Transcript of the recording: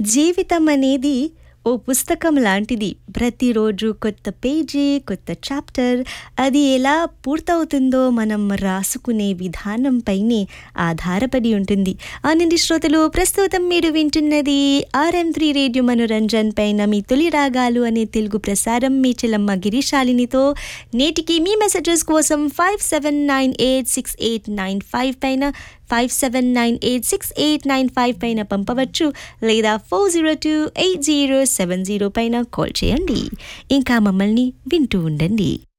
జీవితం అనేది ఓ పుస్తకం లాంటిది ప్రతిరోజు కొత్త పేజీ కొత్త చాప్టర్ అది ఎలా పూర్తవుతుందో మనం రాసుకునే విధానంపైనే ఆధారపడి ఉంటుంది ఆనంది శ్రోతలు ప్రస్తుతం మీరు వింటున్నది ఆర్ఎం త్రీ రేడియో మనోరంజన్ పైన మీ తొలి రాగాలు అనే తెలుగు ప్రసారం మీ చెల్లమ్మ గిరిశాలినితో నేటికి మీ మెసేజెస్ కోసం five seven nine eight six eight nine five పైన five seven nine eight six eight nine five పైన పంపవచ్చు లేదా four zero two eight zero seven zero పైన కాల్ చేయండి ఇంకా మమ్మల్ని వింటూ ఉండండి